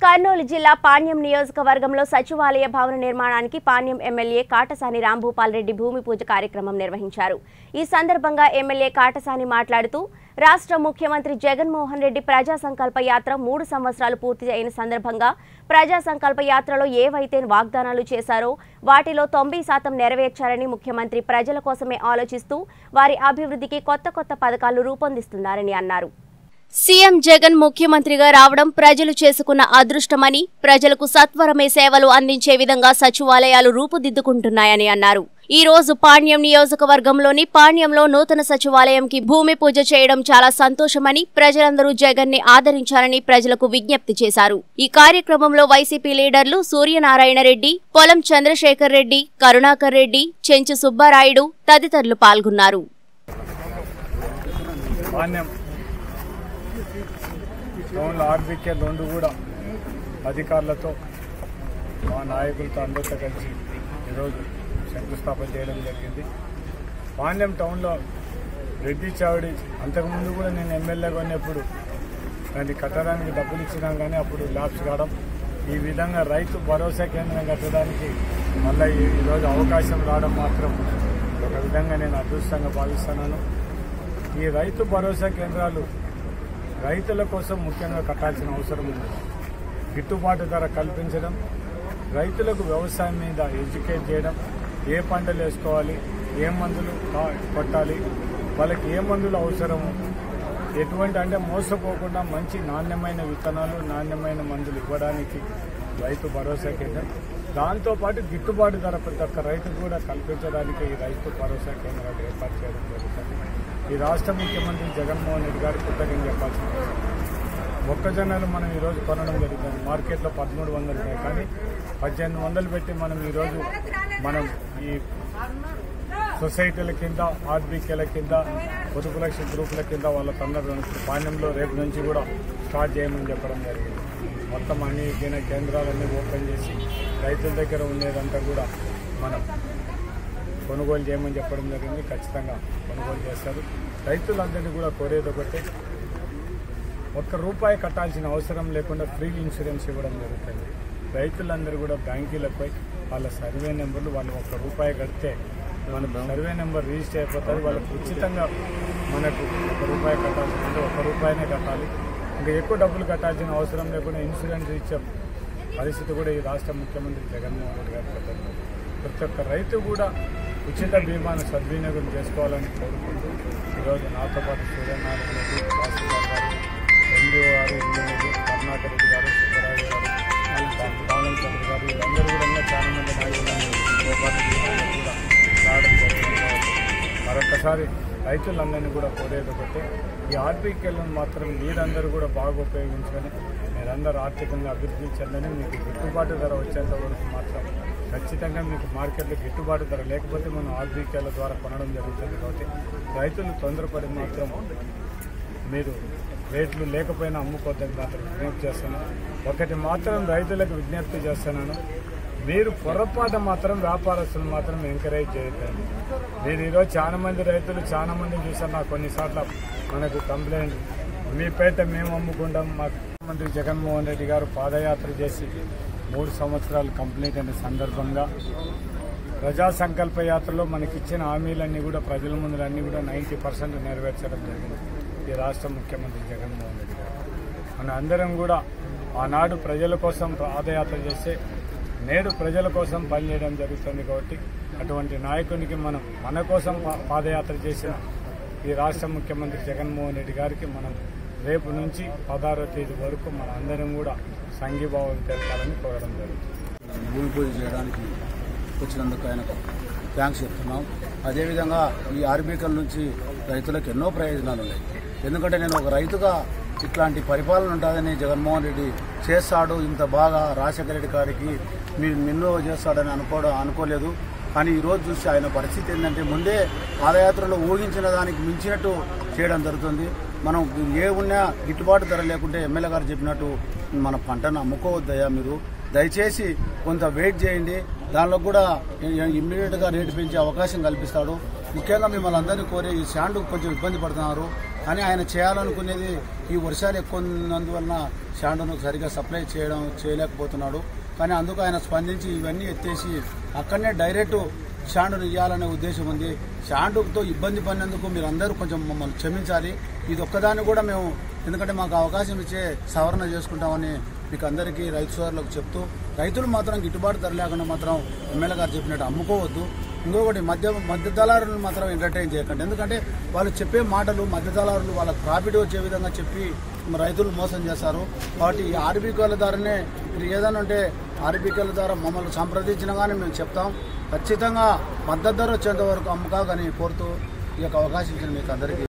కర్నూలు జిల్లా పాణ్యం నియోజకవర్గంలో సచివాలయ భవన నిర్మాణానికి పాణ్యం ఎమ్మెల్యే కాటసాని రాంభూపాల్ రెడ్డి భూమి పూజ కార్యక్రమం నిర్వహించారు ఈ సందర్భంగా ఎమ్మెల్యే కాటసాని మాట్లాడుతూ రాష్ట్ర ముఖ్యమంత్రి జగన్మోహన్ రెడ్డి ప్రజా సంకల్ప యాత్ర మూడు సంవత్సరాలు పూర్తి అయిన సందర్భంగా ప్రజా సంకల్ప యాత్రలో ఏవైతే వాగ్దానాలు చేశారో వాటిలో తొంభై శాతం నెరవేర్చారని ముఖ్యమంత్రి ప్రజల కోసమే ఆలోచిస్తూ వారి అభివృద్ధికి కొత్త కొత్త పథకాలు రూపొందిస్తున్నారని అన్నారు సీఎం జగన్ ముఖ్యమంత్రిగా రావడం ప్రజలు చేసుకున్న అదృష్టమని ప్రజలకు సత్వరమే సేవలు అందించే విధంగా సచివాలయాలు రూపుదిద్దుకుంటున్నాయని అన్నారు ఈ రోజు పాణ్యం నియోజకవర్గంలోని పాణ్యంలో నూతన సచివాలయంకి భూమి పూజ చేయడం చాలా సంతోషమని ప్రజలందరూ జగన్ ని ఆదరించాలని ప్రజలకు విజ్ఞప్తి చేశారు ఈ కార్యక్రమంలో వైసీపీ లీడర్లు సూర్యనారాయణ రెడ్డి పొలం చంద్రశేఖర్ రెడ్డి కరుణాకర్ రెడ్డి చెంచు సుబ్బారాయుడు తదితరులు పాల్గొన్నారు మాన్యం టౌన్లో ఆర్బీకే రెండు కూడా అధికారులతో మా నాయకులతో అందరితో కలిసి ఈరోజు శంకుస్థాపన చేయడం జరిగింది పాండ్యం టౌన్లో రెడ్డి చావడి అంతకుముందు కూడా నేను ఎమ్మెల్యేగా ఉన్నప్పుడు దాన్ని కట్టడానికి డబ్బులు ఇచ్చినా కానీ అప్పుడు ల్యాబ్స్ కావడం ఈ విధంగా రైతు భరోసా కేంద్రం కట్టడానికి మళ్ళీ ఈ- ఈరోజు అవకాశం రావడం మాత్రం ఒక విధంగా నేను అదృష్టంగా భావిస్తున్నాను ఈ రైతు భరోసా కేంద్రాలు రైతుల కోసం ముఖ్యంగా కట్టాల్సిన అవసరం ఉంది గిట్టుబాటు ధర కల్పించడం రైతులకు వ్యవసాయం మీద ఎడ్యుకేట్ చేయడం ఏ పంటలు వేసుకోవాలి ఏ మందులు కా- కొట్టాలి వాళ్ళకి ఏ మందులు అవసరము ఎటువంటి అంటే మోసపోకుండా మంచి నాణ్యమైన విత్తనాలు నాణ్యమైన మందులు ఇవ్వడానికి రైతు భరోసా కేంద్రం దాంతోపాటు గిట్టుబాటు ధర ప్రతి ఒక్క రైతుకు కూడా కల్పించడానికి ఈ రైతు భరోసా కేంద్రాలు ఏర్పాటు చేయడం జరుగుతుంది ఈ రాష్ట్ర ముఖ్యమంత్రి జగన్మోహన్ రెడ్డి గారు కృతజ్ఞత చెప్పాల్సిన అవసరం ఉంది. మొక్కజొన్నలు మనం ఈరోజు కొనడం జరుగుతుంది మార్కెట్లో పదమూడు వందలు ఉన్నాయి కానీ పద్దెనిమిది వందలు పెట్టి మనం ఈరోజు మనం ఈ సొసైటీల కింద ఆర్బీకేల కింద పొదుపు లక్ష గ్రూపుల కింద వాళ్ళ తొందర పాణ్యంలో రేపు నుంచి కూడా స్టార్ట్ చేయమని చెప్పడం జరిగింది మొత్తం అన్ని దిన కేంద్రాలన్నీ ఓపెన్ చేసి రైతుల దగ్గర ఉండేదంతా కూడా మనం కొనుగోలు చేయమని చెప్పడం జరిగింది ఖచ్చితంగా కొనుగోలు చేస్తారు రైతులందరినీ కూడా కోరేది ఒకటే ఒక్క రూపాయి కట్టాల్సిన అవసరం లేకుండా ఫ్రీ ఇన్సూరెన్స్ ఇవ్వడం జరుగుతుంది రైతులందరూ కూడా బ్యాంకీలపై వాళ్ళ సర్వే నెంబర్లు వాళ్ళు ఒక్క రూపాయి కడితే మన సర్వే నెంబర్ రిజిస్టర్ అయిపోతుంది వాళ్ళకి ఉచితంగా మనకు ఒక రూపాయి కట్టాల్సి ఉంటే ఒక రూపాయినే కట్టాలి ఇంకా ఎక్కువ డబ్బులు కట్టాల్సిన అవసరం లేకుండా ఇన్సూరెన్స్ ఇచ్చే పరిస్థితి కూడా ఈ రాష్ట్ర ముఖ్యమంత్రి జగన్మోహన్ రెడ్డి గారు పెట్టారు ప్రతి ఒక్క రైతు కూడా ఉచిత బీమాను సద్వినియోగం చేసుకోవాలని కోరుకుంటూ ఈరోజు నాతో పాటు సూర్యనారాయణ రెడ్డి తహసీల్దార్ గారు ఎండిఓ గారు ఇంజనీర్లు కరుణాకర్ రెడ్డి గారు సుబ్బరాజు గారు బాలం చంద్ర గారు వీళ్ళందరూ కూడా ఇంకా చాలా మంది నాయకులు గోపాల్ రెడ్డి గారు కూడా రావడం జరిగింది కాబట్టి మరొకసారి రైతులందరినీ కూడా కోరేది ఒకటే ఈ ఆర్బీకేలను మాత్రం మీరందరూ కూడా బాగా ఉపయోగించుకొని మీరందరూ ఆర్థికంగా అభివృద్ధి చెందని మీకు గిట్టుబాటు ధర వచ్చేంత వరకు మాత్రం ఖచ్చితంగా మీకు మార్కెట్లో గిట్టుబాటు ధర లేకపోతే మనం ఆర్బీకేల ద్వారా కొనడం జరుగుతుంది కాబట్టి రైతులు తొందరపడి మాత్రం మీరు రేట్లు లేకపోయినా అమ్ముకోవద్దని మాత్రం విజ్ఞప్తి చేస్తున్నాను ఒకటి మాత్రం రైతులకు విజ్ఞప్తి చేస్తున్నాను మీరు పొరపాటు మాత్రం వ్యాపారస్తులు మాత్రం ఎంకరేజ్ చేయకండి మీరు ఈరోజు చాలా మంది రైతులు చాలా మంది చూసారు నాకు కొన్నిసార్లు మనకు కంప్లైంట్ మీ పేట మేము అమ్ముకుంటాం మా ముఖ్యమంత్రి జగన్మోహన్ రెడ్డి గారు పాదయాత్ర చేసి మూడు సంవత్సరాలు కంప్లీట్ అయిన సందర్భంగా ప్రజా సంకల్ప యాత్రలో మనకిచ్చిన హామీలన్నీ కూడా ప్రజల ముందు అన్ని కూడా నైంటీ పర్సెంట్ నెరవేర్చడం జరిగింది ఈ రాష్ట్ర ముఖ్యమంత్రి జగన్మోహన్ రెడ్డి గారు మన అందరం కూడా ఆనాడు ప్రజల కోసం పాదయాత్ర చేస్తే నేడు ప్రజల కోసం పనిచేయడం జరుగుతుంది కాబట్టి అటువంటి నాయకునికి మనం మన కోసం పా- పాదయాత్ర చేసిన ఈ రాష్ట్ర ముఖ్యమంత్రి జగన్మోహన్ రెడ్డి గారికి మనం రేపు నుంచి పదహారో తేదీ వరకు మన అందరం కూడా సంఘీభావం తెలపాలని కోరడం జరుగుతుంది భూమి పూజ చేయడానికి వచ్చినందుకు ఆయనకు థ్యాంక్స్ చెప్తున్నాం అదేవిధంగా ఈ ఆర్బీకల నుంచి రైతులకు ఎన్నో ప్రయోజనాలు ఉన్నాయి ఎందుకంటే నేను ఒక రైతుగా ఇట్లాంటి పరిపాలన ఉంటుందని జగన్మోహన్ రెడ్డి చేస్తాడు ఇంత బాగా రాజశేఖర రెడ్డి గారికి మీరు నిన్నో చేస్తాడని అనుకోవడం అనుకోలేదు కానీ ఈరోజు చూసి ఆయన పరిస్థితి ఏంటంటే ముందే పాదయాత్రలో ఊహించిన దానికి మించినట్టు చేయడం జరుగుతుంది మనం ఏ ఉన్నా గిట్టుబాటు ధర లేకుంటే ఎమ్మెల్యే గారు చెప్పినట్టు మన పంటను అమ్ముకోవద్దయ్యా మీరు దయచేసి కొంత వెయిట్ చేయండి దానిలో కూడా ఇమ్మీడియట్గా రేటు పెంచే అవకాశం కల్పిస్తాడు ముఖ్యంగా మిమ్మల్ని అందరినీ కోరి ఈ శాండ్ కొంచెం ఇబ్బంది పడుతున్నారు కానీ ఆయన చేయాలనుకునేది ఈ వర్షాలు ఎక్కువ ఉన్నందువలన షాండును సరిగా సప్లై చేయడం చేయలేకపోతున్నాడు కానీ అందుకు ఆయన స్పందించి ఇవన్నీ ఎత్తేసి అక్కడనే డైరెక్ట్ షాండును ఇవ్వాలనే ఉద్దేశం ఉంది షాండుతో ఇబ్బంది పడినందుకు మీరు అందరూ కొంచెం మమ్మల్ని క్షమించాలి ఇది ఒక్కదాన్ని కూడా మేము ఎందుకంటే మాకు అవకాశం ఇచ్చే సవరణ చేసుకుంటామని మీకు అందరికీ రైతు సోదరులకు చెప్తూ రైతులు మాత్రం గిట్టుబాటు ధర లేకుండా మాత్రం ఎమ్మెల్యే గారు చెప్పినట్టు అమ్ముకోవద్దు ఇంకొకటి మధ్య మధ్య దళారులను మాత్రం ఎంటర్టైన్ చేయకండి ఎందుకంటే వాళ్ళు చెప్పే మాటలు మధ్య దళారులు వాళ్ళకి ప్రాఫిట్ వచ్చే విధంగా చెప్పి రైతులు మోసం చేస్తారు కాబట్టి ఈ ఆర్బీకేల ద్వారానే మీరు ఏదైనా ఉంటే ఆర్బీకేల ద్వారా మమ్మల్ని సంప్రదించినా కానీ మేము చెప్తాం ఖచ్చితంగా మద్దతు ధర వచ్చేంత వరకు అమ్మకాలని కోరుతూ ఈ యొక్క అవకాశం ఇచ్చిన మీకు అందరికీ